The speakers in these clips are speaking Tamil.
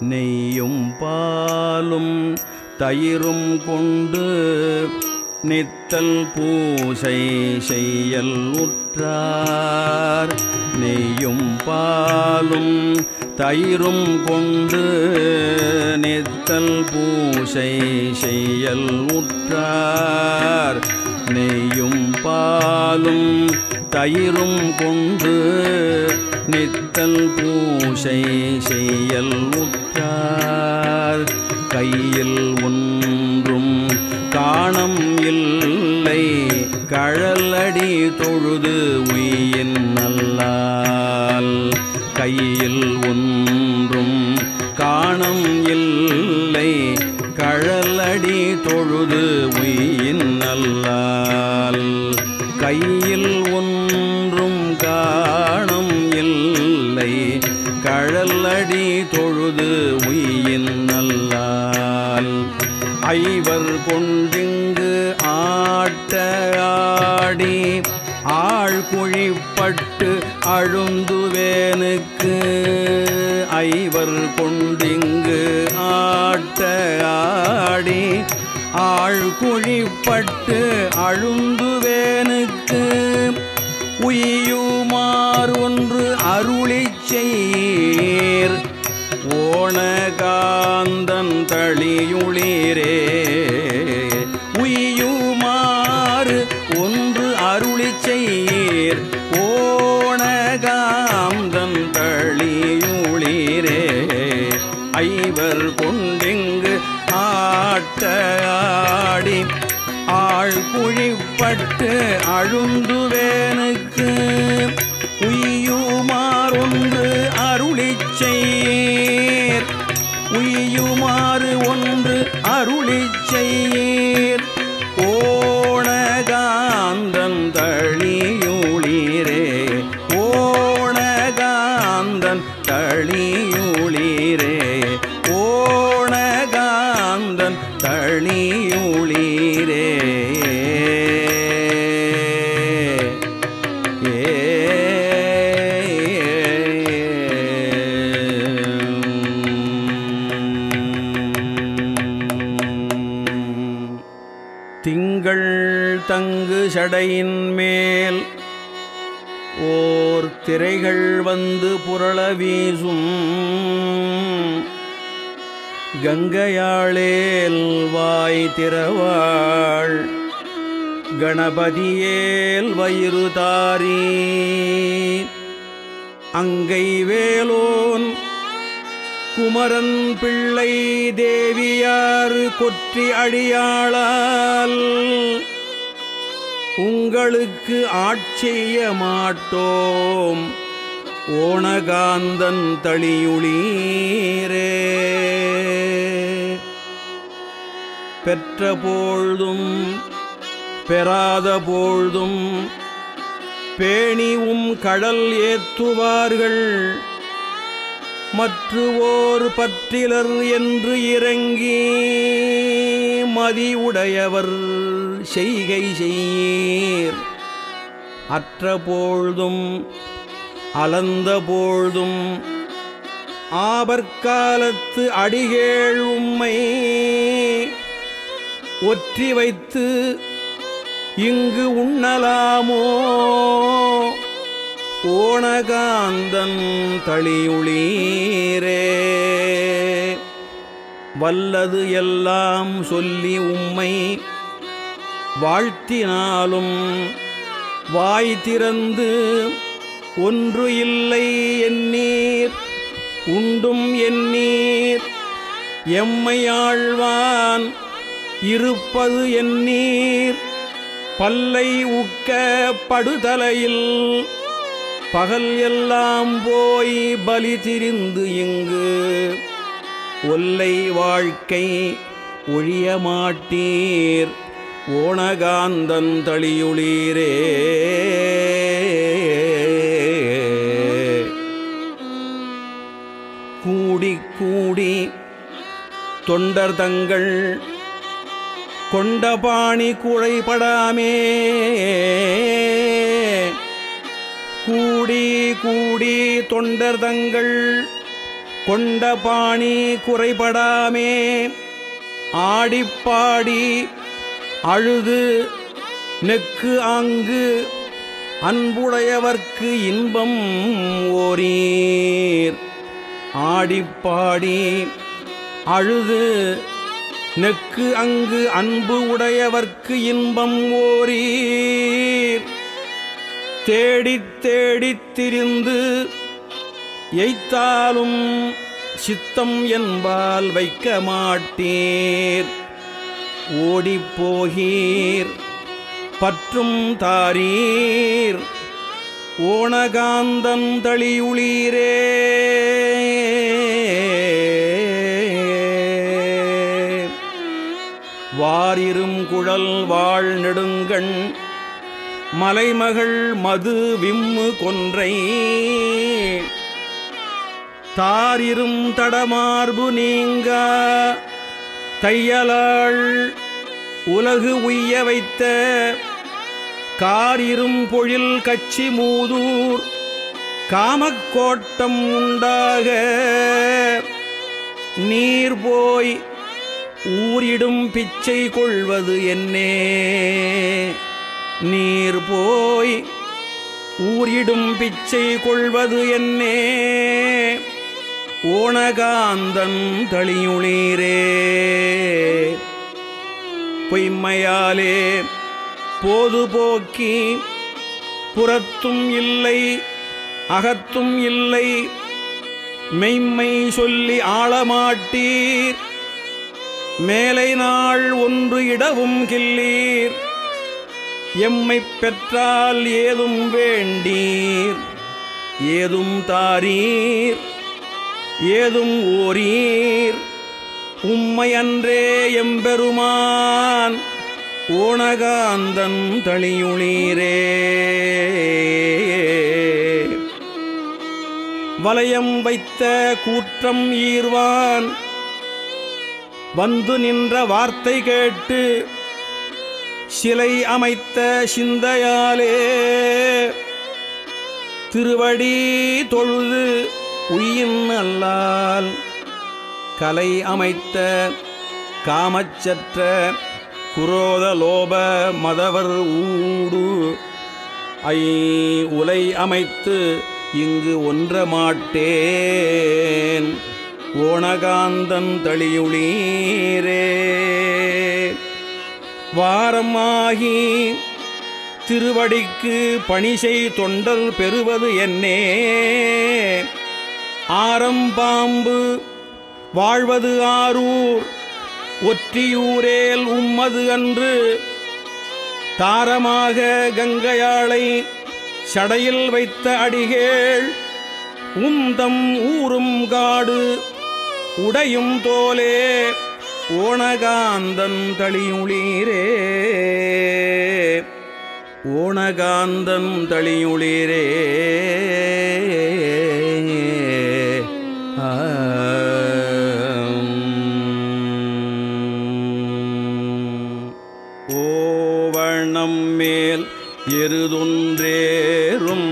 நெய்யும் பாலும் தயிரும் கொண்டு நித்தல் பூசை செய்யல் உற்றார் நெய்யும் பாலும் தயிரும் கொண்டு நித்தல் பூசை செய்யல் உற்றார் நெய்யும் பாலும் தயிரும் கொண்டு நித்தல் பூசை செய்யல் உற்றார் கையில் ஒன்றும் காணம் இல்லை கழலடி தொழுது உயின் நல்லால் கையில் ஒன்றும் காணம் இல்லை கழலடி தொழுது உயின் நல்லால் கையில் ஒன்றும் காணம் இல்லை கழலடி தொழுது உயின் நல்லால் ஐவர் கொண்டிங்கு ஆட்ட ஆடி ஆள் குழிப்பட்டு அழுந்துவேனுக்கு ஐவர் கொண்டிங்கு ஆட்ட ஆடி ஆள் குழிப்பட்டு அழுந்துவேனுக்கு உய்யுமார் ஒன்று அருளிச் செய்யீர் ஓணகாந்தன் தளியுளிரே உய்யுமாறு ஒன்று அருளிச் செய்யீர் ஓணகாந்தன் தளியுளிரே ஐவர் கொண்டிங்கு ஆட்ட ஆடி ஆள் குழிப்பட்டு அழுந்துவேனுக்கு உய்யுமாறொன்று அருளிச் செய்யீர் உய்யுமாறு ஒன்று அருளிச் செய்யீர் ஓணகாந்தன் தளியுளிரே ஓணகாந்தன் தளியுளிரே ஓணகாந்தன் தளியுளிரே திங்கள் தங்கு சடையின் மேல் ஓர் திரைகள் வந்து புரள வீசும் கங்கையாளேல் வாய் திறவாள் கணபதியேல் வயிறு தாரி அங்கை வேலோன் குமரன் பிள்ளை தேவியார் கொற்றி அடியாளால் உங்களுக்கு ஆட்செய்ய மாட்டோம் ஓணகாந்தன் தளியுளீரே பெற்ற பொழுதும் பெறாத பொழுதும் பேணிவும் கடல் ஏத்துவார்கள் மற்றுவோர் பற்றிலர் என்று இறங்கி மதியுடையவர் செய்கை செய்யீர் அற்ற பொழுதும் அலந்த பொழுதும் ஆபற்காலத்து அடிகேள் உம்மை ஒற்றி வைத்து இங்கு உண்ணலாமோ ஓணகாந்தன் தளியுளீரே வல்லது எல்லாம் சொல்லி உம்மை வாழ்த்தினாலும் வாய் திறந்து ஒன்று இல்லை எண்ணீர் உண்டும் எண்ணீர் எம்மை ஆழ்வான் இருப்பது எண்ணீர் பல்லை உக்க படுதலையில் பகல் எல்லாம் போய் பலி திரிந்து இங்கு ஒல்லை வாழ்க்கை ஒழிய மாட்டீர் ஓணகாந்தன் தளியுளீரே கூடி கூடி தொண்டர் தங்கள் கொண்ட பாணி குழைபடாமே கூடி கூடி தொண்டர் தங்கள் கொண்ட பாணி குறைபடாமே ஆடிப்பாடி அழுது நெக்கு ஆங்கு அன்புடையவர்க்கு இன்பம் ஓரீர் ஆடிப்பாடி அழுது நெக்கு அங்கு அன்பு உடையவர்க்கு இன்பம் ஓரீர் தேடித் தேடித் திரிந்து எய்த்தாலும் சித்தம் என்பால் வைக்க மாட்டீர் ஓடிப்போகீர் பற்றும் தாரீர் ஓணகாந்தன் தளியுளீரே வாரிரும் குழல் வாழ் நெடுங்கண் மலைமகள் மது விம்மு கொன்றை தாரிரும் தடமார்பு நீங்க தையலாள் உலகு உய்ய வைத்த காரிரும் பொழில் கச்சி மூதூர் காமக்கோட்டம் உண்டாக நீர் போய் ஊரிடும் பிச்சை கொள்வது என்னே நீர் போய் ஊரிடும் பிச்சை கொள்வது என்னே ஓணகாந்தன் தளியுளீரே பொய்மையாலே போதுபோக்கி புறத்தும் இல்லை அகத்தும் இல்லை மெய்மை சொல்லி ஆளமாட்டீர் மேலை நாள் ஒன்று இடவும் கில்லீர் எம்மைப் பெற்றால் ஏதும் வேண்டீர் ஏதும் தாரீர் ஏதும் ஓரீர் உம்மை அன்றே எம்பெருமான் ஓணகாந்தன் தளியுளீரே வலயம் வைத்த கூற்றம் ஈர்வான் வந்து நின்ற வார்த்தை கேட்டு சிலை அமைத்த சிந்தையாலே திருவடி தொழுது உயின் அல்லால் கலை அமைத்த காமச்சற்ற குரோத லோப மதவர் ஊடு ஐ உலை அமைத்து இங்கு ஒன்ற மாட்டேன் ஓணகாந்தன் தளியுளீரே வாரமாகி திருவடிக்கு பணிசை தொண்டர் பெறுவது என்னே ஆரம்பாம்பு வாழ்வது ஆரூர் ஒற்றியூரேல் உம்மது அன்று தாரமாக கங்கையாளை சடையில் வைத்த அடிகேள் உந்தம் ஊரும் காடு உடையும் தோலே ஓணகாந்தன் தளியுளீரே ஓணகாந்தன் தளியுளீரே ஓவணம் மேல் எருதொன்றேறும்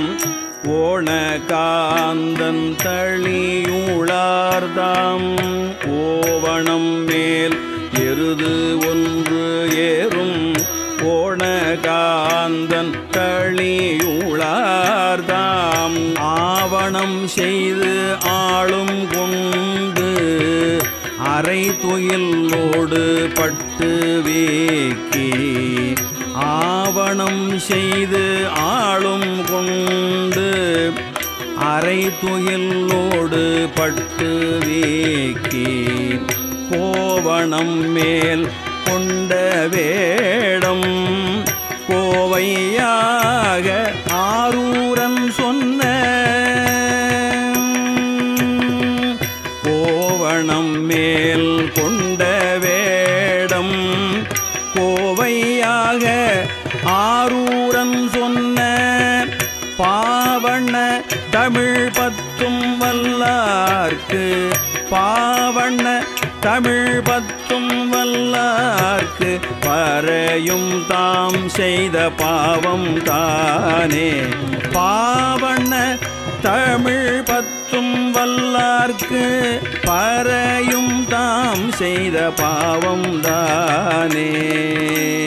ஓணகாந்தன் தளியுளார்தாம் ஓவணம் மேல் எருது ஒன்று ஏறும் ஓணகாந்தன் தளியுளார்தாம் ஆவணம் செய்து ஆளும் கொண்டு அரை துயிலோடு பட்டு வேக்கி ஆவணம் செய்து ஆளும் கொண்டு அரை துயிலோடு பட்டு வேக்கி கோவணம் மேல் கொண்ட வேடம் கோவையாக ஆரூரன் சொன்ன கோவணம் மேல் கொண்ட வேடம் கோவையாக ஆரூரன் சொன்ன பாவண்ண தமிழ் பத்தும் வல்லார்க்கு பாவண்ண தமிழ் பத்தும் வல்லார்க்கு பறையும் தாம் செய்த பாவம் தானே பாவண்ண தமிழ் பத்தும் வல்லார்க்கு வல்லார்க்கு பறையும் தாம் செய்த பாவம் தானே